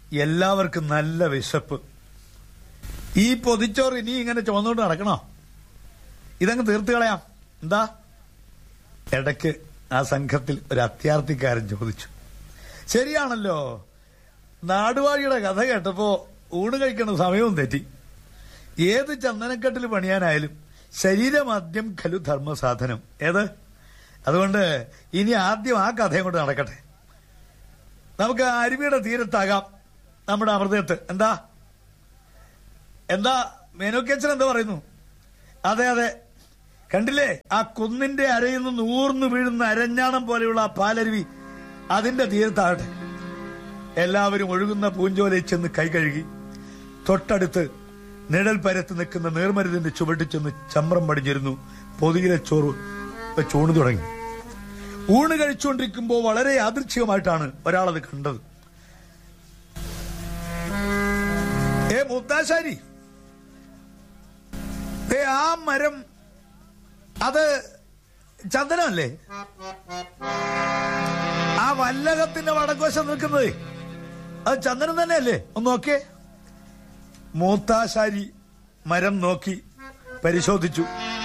എല്ലാവർക്കും നല്ല വിശപ്പ് ഈ പൊതിച്ചോറ് ഇനി ഇങ്ങനെ ചുമന്നുകൊണ്ട് നടക്കണോ ഇതങ്ങ് തീർത്ത് കളയാം എന്താ ഇടയ്ക്ക് ആ സംഘത്തിൽ ഒരു അത്യാർത്ഥിക്കാരൻ ചോദിച്ചു ശരിയാണല്ലോ നാടുവാഴിയുടെ കഥ കേട്ടപ്പോ ഊണ് കഴിക്കുന്ന സമയവും തെറ്റി ഏത് ചന്ദനക്കെട്ടിൽ പണിയാനായാലും ശരീരമാദ്യം ഖലു ധർമ്മസാധനം ഏത് അതുകൊണ്ട് ഇനി ആദ്യം ആ കഥയും കൊണ്ട് നടക്കട്ടെ നമുക്ക് അരുവിയുടെ തീരത്താകാം നമ്മുടെ അമൃതത്ത് എന്താ എന്താ മേനോക്കച്ചൻ എന്താ പറയുന്നു അതെ അതെ കണ്ടില്ലേ ആ കുന്നിന്റെ അരയിൽ നിന്ന് ഊർന്നു വീഴുന്ന അരഞ്ഞാണം പോലെയുള്ള ആ പാലരുവി അതിന്റെ തീരത്താകട്ടെ എല്ലാവരും ഒഴുകുന്ന പൂഞ്ചോലയിൽ ചെന്ന് കൈ കഴുകി തൊട്ടടുത്ത് നിഴൽ പരത്ത് നിൽക്കുന്ന നേർമരുതിന്റെ ചുവട്ടിൽ ചെന്ന് ചമ്രം പടിഞ്ഞിരുന്നു പൊതിയിലെ ചോറ് ചൂണ് തുടങ്ങി ഊണ് കഴിച്ചുകൊണ്ടിരിക്കുമ്പോൾ വളരെ യാദൃച്ഛികമായിട്ടാണ് ഒരാളത് കണ്ടത് ഏ മുത്താശാരി ഏ ആ മരം അത് ചന്ദനമല്ലേ ആ വല്ലകത്തിന്റെ വടക്കുവശം നിൽക്കുന്നത് അത് ചന്ദനം തന്നെയല്ലേ ഒന്ന് നോക്കേ മൂത്താശാരി മരം നോക്കി പരിശോധിച്ചു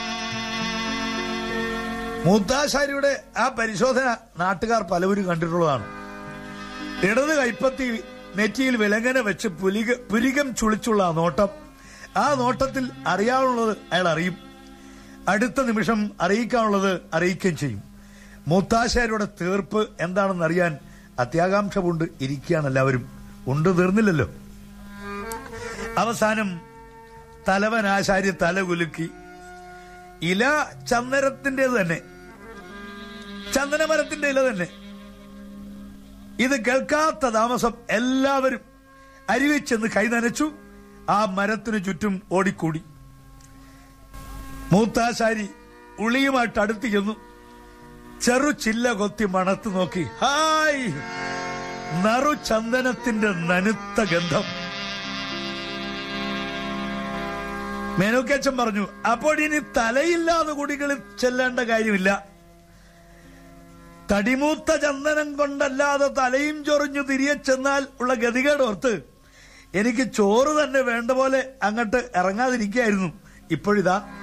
മൂത്താശാരിയുടെ ആ പരിശോധന നാട്ടുകാർ പലവരും കണ്ടിട്ടുള്ളതാണ് ഇടത് കൈപ്പത്തി നെറ്റിയിൽ വിലങ്ങന വെച്ച് പുലിക പുരികം ചുളിച്ചുള്ള ആ നോട്ടം ആ നോട്ടത്തിൽ അറിയാനുള്ളത് അയാൾ അറിയും അടുത്ത നിമിഷം അറിയിക്കാനുള്ളത് അറിയിക്കുകയും ചെയ്യും മൂത്താശാരിയുടെ തീർപ്പ് എന്താണെന്ന് അറിയാൻ അത്യാകാംക്ഷ കൊണ്ട് ഇരിക്കുകയാണ് എല്ലാവരും ഉണ്ട് തീർന്നില്ലല്ലോ അവസാനം തലവൻ ആശാരി തല കുലുക്കി ഇല ചന്ദനത്തിൻ്റെത് തന്നെ ചന്ദനമരത്തിന്റെ ഇല തന്നെ ഇത് കേൾക്കാത്ത താമസം എല്ലാവരും അരുവിച്ചെന്ന് കൈ നനച്ചു ആ മരത്തിനു ചുറ്റും ഓടിക്കൂടി മൂത്താശാരി ഉളിയുമായിട്ട് അടുത്ത് ചെന്നു ചെറു ചില്ല കൊത്തി മണത്ത് നോക്കി ഹായ് നറു ചന്ദനത്തിന്റെ നനുത്ത ഗന്ധം മേനോക്കച്ചൻ പറഞ്ഞു അപ്പോൾ ഇനി തലയില്ലാതെ കുടികളിൽ ചെല്ലേണ്ട കാര്യമില്ല തടിമൂത്ത ചന്ദനം കൊണ്ടല്ലാതെ തലയും ചൊറിഞ്ഞു തിരികെ ചെന്നാൽ ഉള്ള ഗതികേട് ഓർത്ത് എനിക്ക് ചോറ് തന്നെ വേണ്ട പോലെ അങ്ങോട്ട് ഇറങ്ങാതിരിക്കായിരുന്നു ഇപ്പോഴിതാ